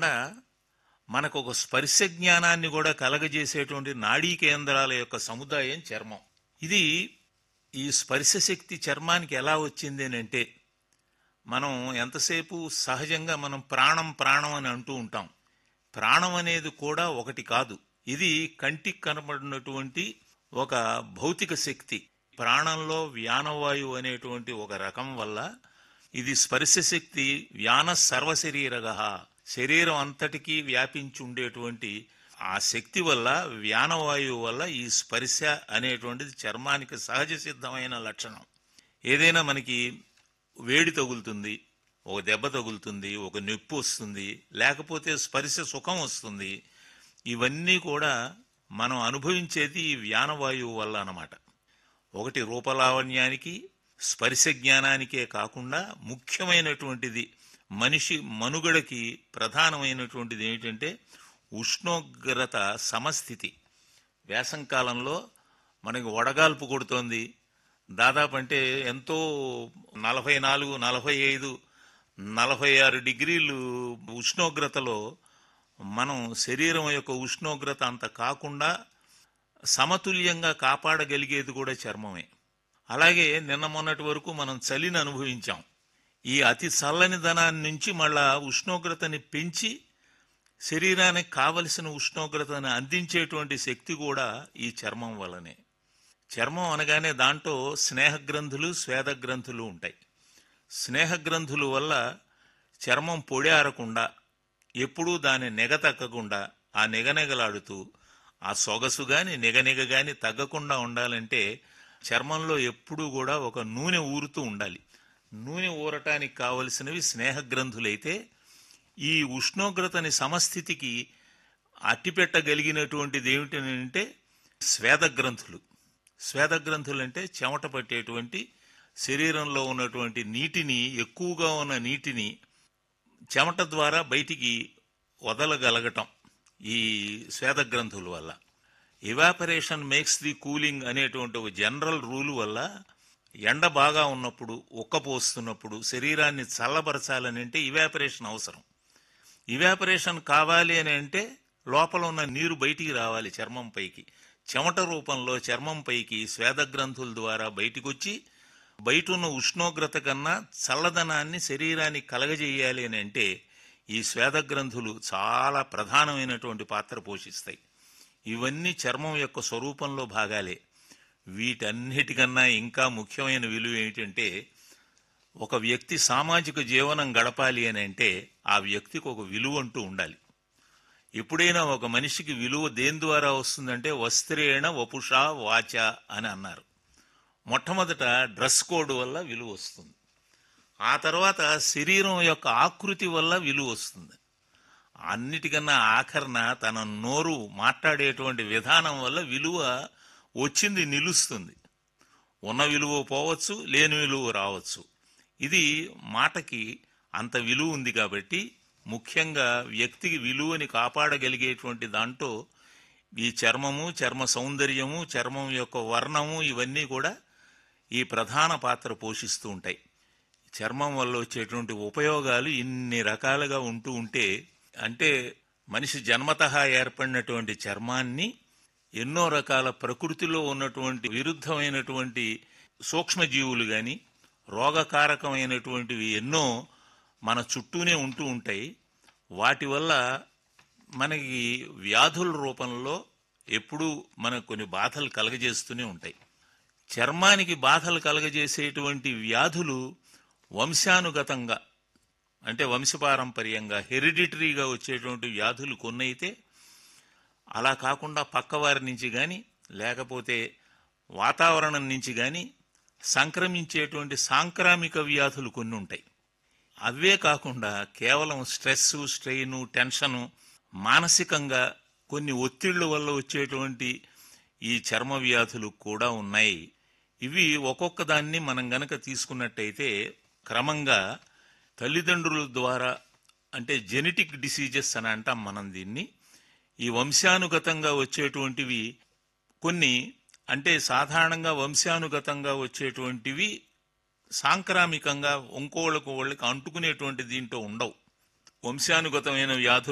కాకుండా మనకు ఒక స్పర్శ జ్ఞానాన్ని కూడా కలగజేసేటువంటి నాడీ కేంద్రాల యొక్క సముదాయం చర్మం ఇది ఈ స్పర్శ శక్తి చర్మానికి ఎలా వచ్చింది అని అంటే మనం ఎంతసేపు సహజంగా మనం ప్రాణం ప్రాణం అని అంటూ ఉంటాం ప్రాణం అనేది కూడా ఒకటి కాదు ఇది కంటికి కనబడినటువంటి ఒక భౌతిక శక్తి ప్రాణంలో వ్యానవాయువు అనేటువంటి ఒక రకం వల్ల ఇది స్పర్శ శక్తి వ్యాన సర్వశరీరగ శరీరం అంతటికీ వ్యాపించి ఉండేటువంటి ఆ శక్తి వల్ల వ్యానవాయువు వల్ల ఈ స్పర్శ అనేటువంటిది చర్మానికి సహజ సిద్ధమైన లక్షణం ఏదైనా మనకి వేడి తగులుతుంది ఒక దెబ్బ తగులుతుంది ఒక నొప్పి వస్తుంది లేకపోతే స్పర్శ సుఖం వస్తుంది ఇవన్నీ కూడా మనం అనుభవించేది ఈ వ్యానవాయువు వల్ల అన్నమాట ఒకటి రూపలావణ్యానికి స్పర్శ జ్ఞానానికే కాకుండా ముఖ్యమైనటువంటిది మనిషి మనుగడకి ప్రధానమైనటువంటిది ఏమిటంటే ఉష్ణోగ్రత సమస్థితి వేసంకాలంలో మనకి వడగాల్పు కొడుతోంది దాదాపు అంటే ఎంతో నలభై నాలుగు నలభై ఐదు నలభై ఆరు డిగ్రీలు ఉష్ణోగ్రతలో మనం శరీరం యొక్క ఉష్ణోగ్రత అంత కాకుండా సమతుల్యంగా కాపాడగలిగేది కూడా చర్మమే అలాగే నిన్న మొన్నటి వరకు మనం చలిని అనుభవించాం ఈ అతి చల్లని ధనాన్ని నుంచి మళ్ళా ఉష్ణోగ్రతని పెంచి శరీరానికి కావలసిన ఉష్ణోగ్రతను అందించేటువంటి శక్తి కూడా ఈ చర్మం వల్లనే చర్మం అనగానే దాంట్లో స్నేహగ్రంథులు స్వేదగ్రంథులు ఉంటాయి స్నేహగ్రంథుల వల్ల చర్మం పొడి ఆరకుండా ఎప్పుడూ దాని నెగ తగ్గకుండా ఆ నెగనెగలాడుతూ ఆ సొగసు గాని నెగనెగ గాని తగ్గకుండా ఉండాలంటే చర్మంలో ఎప్పుడూ కూడా ఒక నూనె ఊరుతూ ఉండాలి నూనె ఊరటానికి కావలసినవి స్నేహగ్రంథులైతే ఈ ఉష్ణోగ్రతని సమస్థితికి అట్టిపెట్టగలిగినటువంటిది ఏమిటంటే స్వేదగ్రంథులు స్వేదగ్రంథులు అంటే చెమట పట్టేటువంటి శరీరంలో ఉన్నటువంటి నీటిని ఎక్కువగా ఉన్న నీటిని చెమట ద్వారా బయటికి వదలగలగటం ఈ శ్వేతగ్రంథుల వల్ల ఇవాపరేషన్ మేక్స్ ది కూలింగ్ అనేటువంటి ఒక జనరల్ రూల్ వల్ల ఎండ బాగా ఉన్నప్పుడు ఉక్కపోస్తున్నప్పుడు శరీరాన్ని చల్లబరచాలని అంటే ఇవాపరేషన్ అవసరం ఇవాపరేషన్ కావాలి అని అంటే లోపల ఉన్న నీరు బయటికి రావాలి చర్మం పైకి చెమట రూపంలో చర్మం పైకి శ్వేతగ్రంథుల ద్వారా బయటికి వచ్చి బయట ఉన్న ఉష్ణోగ్రత కన్నా చల్లదనాన్ని శరీరానికి కలగజేయాలి అని అంటే ఈ శ్వేతగ్రంథులు చాలా ప్రధానమైనటువంటి పాత్ర పోషిస్తాయి ఇవన్నీ చర్మం యొక్క స్వరూపంలో భాగాలే వీటన్నిటికన్నా ఇంకా ముఖ్యమైన విలువ ఏమిటంటే ఒక వ్యక్తి సామాజిక జీవనం గడపాలి అని అంటే ఆ వ్యక్తికి ఒక విలువ అంటూ ఉండాలి ఎప్పుడైనా ఒక మనిషికి విలువ దేని ద్వారా వస్తుందంటే వస్త్రేణ వపుష వాచ అని అన్నారు మొట్టమొదట డ్రెస్ కోడ్ వల్ల విలువ వస్తుంది ఆ తర్వాత శరీరం యొక్క ఆకృతి వల్ల విలువ వస్తుంది అన్నిటికన్నా ఆఖరణ తన నోరు మాట్లాడేటువంటి విధానం వల్ల విలువ వచ్చింది నిలుస్తుంది ఉన్న విలువ పోవచ్చు లేని విలువ రావచ్చు ఇది మాటకి అంత విలువ ఉంది కాబట్టి ముఖ్యంగా వ్యక్తికి విలువని కాపాడగలిగేటువంటి దాంట్లో ఈ చర్మము చర్మ సౌందర్యము చర్మం యొక్క వర్ణము ఇవన్నీ కూడా ఈ ప్రధాన పాత్ర పోషిస్తూ ఉంటాయి చర్మం వల్ల వచ్చేటువంటి ఉపయోగాలు ఇన్ని రకాలుగా ఉంటూ ఉంటే అంటే మనిషి జన్మతహా ఏర్పడినటువంటి చర్మాన్ని ఎన్నో రకాల ప్రకృతిలో ఉన్నటువంటి విరుద్ధమైనటువంటి సూక్ష్మజీవులు గాని రోగకారకమైనటువంటివి ఎన్నో మన చుట్టూనే ఉంటూ ఉంటాయి వాటి వల్ల మనకి వ్యాధుల రూపంలో ఎప్పుడూ మనకు కొన్ని బాధలు కలగజేస్తూనే ఉంటాయి చర్మానికి బాధలు కలగజేసేటువంటి వ్యాధులు వంశానుగతంగా అంటే వంశపారంపర్యంగా హెరిడిటరీగా వచ్చేటువంటి వ్యాధులు కొన్ని అయితే అలా కాకుండా పక్కవారి నుంచి కానీ లేకపోతే వాతావరణం నుంచి కానీ సంక్రమించేటువంటి సాంక్రామిక వ్యాధులు కొన్ని ఉంటాయి అవే కాకుండా కేవలం స్ట్రెస్ స్ట్రెయిన్ టెన్షను మానసికంగా కొన్ని ఒత్తిళ్ల వల్ల వచ్చేటువంటి ఈ చర్మ వ్యాధులు కూడా ఉన్నాయి ఇవి ఒక్కొక్క దాన్ని మనం గనక తీసుకున్నట్టయితే క్రమంగా తల్లిదండ్రుల ద్వారా అంటే జెనెటిక్ డిసీజెస్ అని అంటాం మనం దీన్ని ఈ వంశానుగతంగా వచ్చేటువంటివి కొన్ని అంటే సాధారణంగా వంశానుగతంగా వచ్చేటువంటివి సాంక్రామికంగా ఇంకోళ్ళకు వాళ్ళకి అంటుకునేటువంటి దీంట్లో ఉండవు వంశానుగతమైన వ్యాధులు